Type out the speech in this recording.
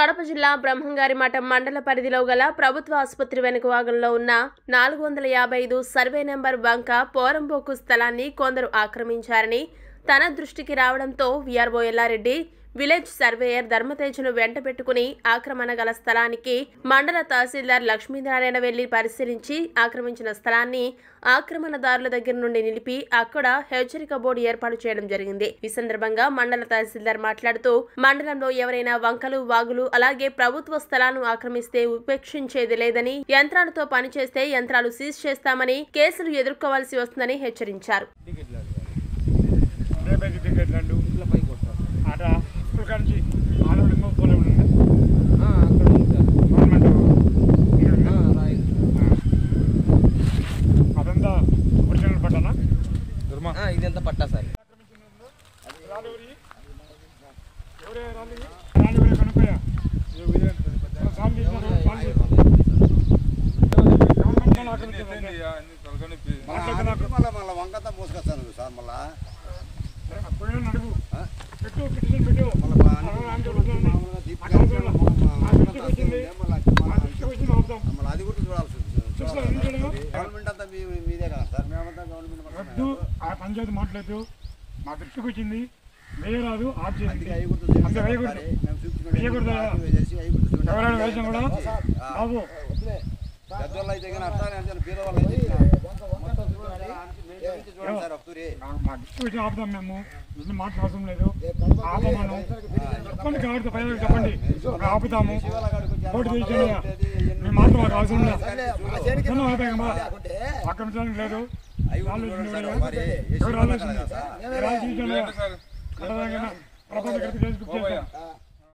కడప జిల్లా బ్రహ్మంగారి మఠం మండల పరిధిలో గల ప్రభుత్వ ఆసుపత్రి వెనుక భాగంలో ఉన్న నాలుగు వందల యాభై ఐదు సర్వే నెంబర్ వంక పోరంబోకు స్థలాన్ని కొందరు ఆక్రమించారని తన దృష్టికి రావడంతో విఆర్ఓ ఎల్లారెడ్డి విలేజ్ సర్వేయర్ ధర్మతేజను వెంట పెట్టుకుని ఆక్రమణ గల స్థలానికి మండల తహసీల్దార్ లక్ష్మీనారాయణ వెళ్లి పరిశీలించి ఆక్రమించిన స్థలాన్ని ఆక్రమణదారుల దగ్గర నుండి నిలిపి అక్కడ హెచ్చరిక బోర్డు ఏర్పాటు చేయడం జరిగింది ఈ సందర్భంగా మండల తహసీల్దార్ మాట్లాడుతూ మండలంలో ఎవరైనా వంకలు వాగులు అలాగే ప్రభుత్వ స్థలాలను ఆక్రమిస్తే ఉపేక్షించేది లేదని యంత్రాలతో పనిచేస్తే యంత్రాలు సీజ్ చేస్తామని కేసులు ఎదుర్కోవాల్సి వస్తుందని హెచ్చరించారు రేపటి టికెట్లు అండు అట స్కూల్ కాడ నుంచి ఆడవడంగా పోలే ఉండండి గవర్నమెంట్ ఇక్కడ ఉంది. అదంతా ఒరిజినల్ పట్టానా ఇదంతా పట్టా సార్ రాళ్ళు ఎవరి ఎవరే రాళ్ళు ఇవి? రాళ్ళు ఎవరే కనుక్కోయా సాల్వ్ చేసినారు సాల్వ్ చేసినారు గవర్నమెంట్ వాళ్ళు ఆక్రమించారు అంతే. మాట్లాడితే నాకు మళ్ళీ మళ్ళీ వంకత మోసుకొస్తాను సార్ మళ్ళా పోయినా అడుగు పెట్టు పిటిషన్ పెట్టు మళ్ళీ బా- అరవై ఆమె చెబుతున్నాను. మామూలుగా ఆ దీపికా కౌన్సిలర్లో మా దృష్టికి వచ్చింది మళ్ళీ మా దృష్టికి వచ్చింది అవుతాం మళ్ళీ అది కూడా చూడాల్సి చూస్తాం, ఎందుకు చూడము? గవర్నమెంట్ అంతా మీ మీదే కదా సార్ మేమంతా గవర్నమెంట్ వద్దు ఆ పంచాయతీ మాట్లాడదు మా దృష్టికి వచ్చింది వేయరాదు ఆఫ్ చేయండి అందుకే అవి కూడా అంతే వేయకూడదు మేము చూపించుకునే వేయకూడదా? చేసి అవి కూడా చూడండి. ఎవరైనా వేసినా కూడా ఆ, బాబు పెద్దవాళ్ళు అయితే కానీ అట్లానే అంటే పేదవాళ్ళు అయితే మొత్తం చూడండి. మేము చూపించి చూడండి సార్ ఒకసారి మా- మా దృష్టికి వచ్చి ఆపుదాం మేము ఇన్ని మాటలు అవసరం లేదు ఆపమను చెప్పండి కాబట్టి పైన చెప్పండి మేము ఆపుతాము ఓటు తీసేయండి మీ మాత్రం మాకు అవసరం లేదు చిన్న ఆపాయమ్మా ఆక్రమించడానికి లేదు అవి కూడా రాళ్ళు చూడండి సార్ ఇచ్చినవి ఒకసారి ఎవరు వేసి రాళ్ళు కదా ఇచ్చినవి? సార్ రాళ్ళు తీసేయండి. కడదాకైనా ప్రపంచ కడితే కేసు బుక్ చేస్తాం